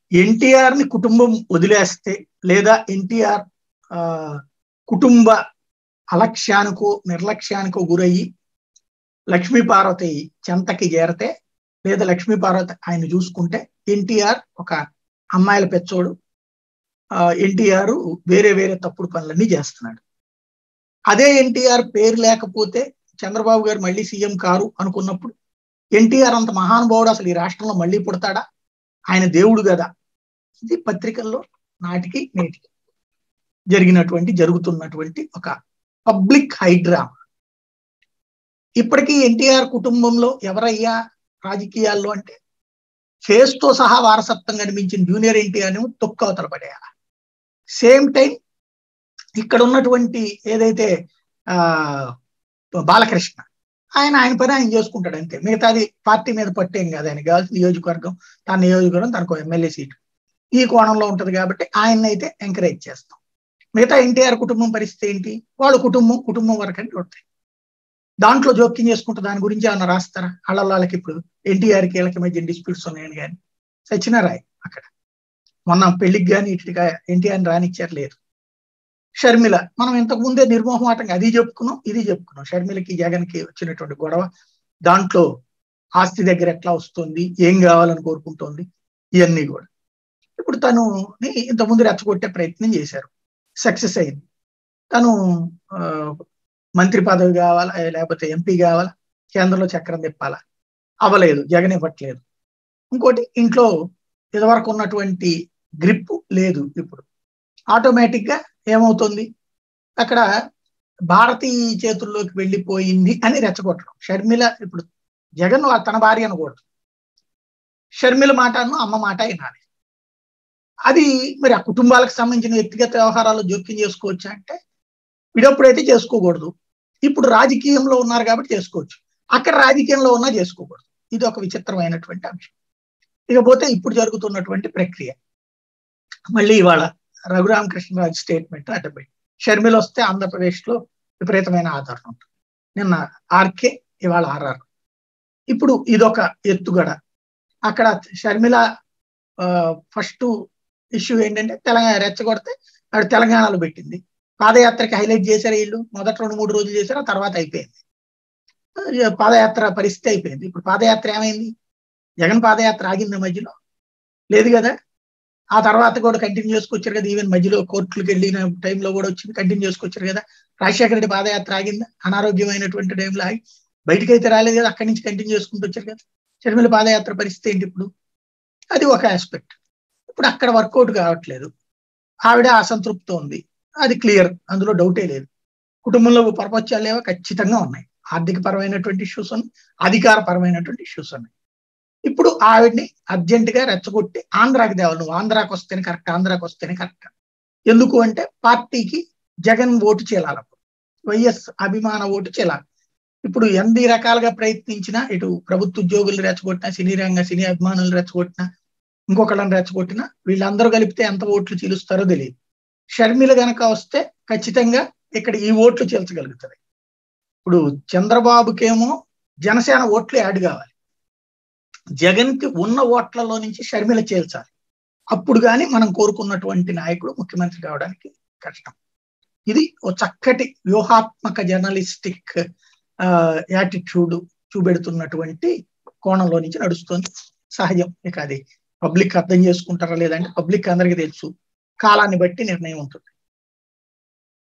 ఎన్టీఆర్ ని కుటుంబం వదిలేస్తే లేదా ఎన్టీఆర్ ఆ కుటుంబ అలక్ష్యానికో నిర్లక్ష్యానికో గురయ్యి లక్ష్మీ పార్వతి చెంతకి చేరితే లేదా లక్ష్మీ పార్వతి ఆయన చూసుకుంటే ఎన్టీఆర్ ఒక అమ్మాయిల పెచ్చోడు ఎన్టీఆర్ వేరే వేరే తప్పుడు పనులన్నీ చేస్తున్నాడు అదే ఎన్టీఆర్ పేరు లేకపోతే చంద్రబాబు గారు మళ్ళీ సీఎం కారు అనుకున్నప్పుడు ఎన్టీఆర్ అంత మహానుభావుడు అసలు ఈ రాష్ట్రంలో మళ్ళీ పుడతాడా ఆయన దేవుడు కదా ఇది పత్రికల్లో నాటికి నేటికి జరిగినటువంటి జరుగుతున్నటువంటి ఒక పబ్లిక్ హైడ్రామా ఇప్పటికీ ఎన్టీఆర్ కుటుంబంలో ఎవరయ్యా రాజకీయాల్లో అంటే ఫేస్ తో సహా వారసత్వం కనిపించిన జూనియర్ ఎన్టీఆర్ తొక్క అవతల పడేయాలి సేమ్ టైం ఇక్కడ ఉన్నటువంటి ఏదైతే ఆ బాలకృష్ణ ఆయన ఆయన పని ఆయన చేసుకుంటాడు అంతే మిగతాది పార్టీ మీద పట్టేం కాదు ఆయన కావాల్సిన నియోజకవర్గం తన నియోజకవర్గం తనకు ఎమ్మెల్యే సీటు ఈ కోణంలో ఉంటది కాబట్టి ఆయన అయితే ఎంకరేజ్ చేస్తాం మిగతా ఎన్టీఆర్ కుటుంబం పరిస్థితి ఏంటి వాళ్ళ కుటుంబం కుటుంబం వరకు అని ఉంటాయి దాంట్లో జోక్యం చేసుకుంటే దాని గురించి ఏమన్నా రాస్తారా వాళ్ళ వాళ్ళకి ఇప్పుడు ఎన్టీఆర్ కీలక మధ్య డిస్ప్యూట్స్ ఉన్నాయని కానీ సచ్చినారాయ్ అక్కడ మొన్న పెళ్లికి కానీ ఇటుగా ఎన్టీఆర్ని రానిచ్చారు లేదు షర్మిల మనం ఇంతకు ముందే నిర్మోహమాటంగా అది చెప్పుకున్నాం ఇది చెప్పుకున్నాం షర్మిలకి జగన్కి వచ్చినటువంటి గొడవ దాంట్లో ఆస్తి దగ్గర ఎట్లా వస్తుంది ఏం కావాలని కోరుకుంటోంది ఇవన్నీ కూడా ఇప్పుడు తను ఇంతకుముందు రెచ్చగొట్టే ప్రయత్నం చేశారు సక్సెస్ అయింది తను మంత్రి పదవి కావాలా లేకపోతే ఎంపీ కావాలా కేంద్రంలో చక్రం తిప్పాలా అవ్వలేదు జగన్ ఇవ్వట్లేదు ఇంకోటి ఇంట్లో ఇదివరకు ఉన్నటువంటి గ్రిప్ లేదు ఇప్పుడు ఆటోమేటిక్ గా ఏమవుతుంది అక్కడ భారతీ చేతుల్లోకి వెళ్ళిపోయింది అని రెచ్చగొట్టడం షర్మిల ఇప్పుడు జగన్ తన భార్య అనకూడదు షర్మిల మాటను అమ్మ మాట వినాలి అది మరి ఆ కుటుంబాలకు సంబంధించిన వ్యక్తిగత వ్యవహారాలు జోక్యం చేసుకోవచ్చా అంటే విడప్పుడైతే చేసుకోకూడదు ఇప్పుడు రాజకీయంలో ఉన్నారు కాబట్టి చేసుకోవచ్చు అక్కడ రాజకీయంలో ఉన్నా చేసుకోకూడదు ఇది ఒక విచిత్రమైనటువంటి అంశం ఇకపోతే ఇప్పుడు జరుగుతున్నటువంటి ప్రక్రియ మళ్ళీ ఇవాళ రఘురామకృష్ణరాజు స్టేట్మెంట్ అడ్డపెట్టి షర్మిల వస్తే ఆంధ్రప్రదేశ్ లో విపరీతమైన ఆధారం ఉంటుంది నిన్న ఆర్కే ఇవాళ ఆర్ఆర్ ఇప్పుడు ఇదొక ఎత్తుగడ అక్కడ షర్మిల ఫస్ట్ ఇష్యూ ఏంటంటే తెలంగాణ రెచ్చగొడితే ఆవిడ తెలంగాణలో పెట్టింది పాదయాత్రకి హైలైట్ చేశారు వీళ్ళు మొదటి రెండు మూడు రోజులు చేశారు ఆ తర్వాత అయిపోయింది పాదయాత్ర పరిస్థితి అయిపోయింది ఇప్పుడు పాదయాత్ర ఏమైంది జగన్ పాదయాత్ర ఆగింది మధ్యలో లేదు కదా ఆ తర్వాత కూడా కంటిన్యూ చేసుకొచ్చారు కదా ఈవెన్ మధ్యలో కోర్టులకు వెళ్ళిన టైంలో కూడా వచ్చింది కంటిన్యూ చేసుకొచ్చారు కదా రాజశేఖర రెడ్డి పాదయాత్ర ఆగిందా అనారోగ్యమైనటువంటి టైంలో ఆగి బయటకు అయితే రాలేదు కదా అక్కడి నుంచి కంటిన్యూ చేసుకుంటూ వచ్చారు కదా షర్మిల పాదయాత్ర పరిస్థితి ఏంటి ఇప్పుడు అది ఒక ఆస్పెక్ట్ ఇప్పుడు అక్కడ వర్కౌట్ కావట్లేదు ఆవిడ అసంతృప్తి ఉంది అది క్లియర్ అందులో డౌటే లేదు కుటుంబంలో పరపత్యాలు లేవో ఖచ్చితంగా ఉన్నాయి ఆర్థిక పరమైనటువంటి ఇష్యూస్ ఉన్నాయి అధికార పరమైనటువంటి ఇష్యూస్ ఉన్నాయి ఇప్పుడు ఆవిడ్ని అర్జెంట్ గా రెచ్చగొట్టి ఆంధ్రాకి తేవాలి నువ్వు ఆంధ్రాకి వస్తేనే కరెక్ట్ ఆంధ్రాకి వస్తేనే కరెక్ట్ ఎందుకు అంటే పార్టీకి జగన్ ఓటు చేయాలి వైఎస్ అభిమాన ఓటు చేయాలి ఇప్పుడు ఎన్ని రకాలుగా ప్రయత్నించినా ఇటు ప్రభుత్వ ఉద్యోగులు రెచ్చగొట్టినా సినీ రంగ సినీ అభిమానులు రెచ్చగొట్టినా ఇంకొకళ్ళని రెచ్చగొట్టినా వీళ్ళందరూ కలిపితే ఎంత ఓట్లు చీలుస్తారో తెలియదు షర్మిల గనక వస్తే ఖచ్చితంగా ఇక్కడ ఈ ఓట్లు చీల్చగలుగుతుంది ఇప్పుడు చంద్రబాబుకేమో జనసేన ఓట్లు యాడ్ కావాలి జగన్ కి ఉన్న ఓట్లలో నుంచి షర్మిల చేల్చాలి అప్పుడు కానీ మనం కోరుకున్నటువంటి నాయకుడు ముఖ్యమంత్రి కావడానికి కష్టం ఇది ఓ చక్కటి వ్యూహాత్మక జర్నలిస్టిక్ యాటిట్యూడ్ చూపెడుతున్నటువంటి కోణంలో నుంచి నడుస్తుంది సహజం ఇక అది పబ్లిక్ అర్థం చేసుకుంటారా లేదంటే పబ్లిక్ అందరికీ తెలుసు కాలాన్ని బట్టి నిర్ణయం ఉంటుంది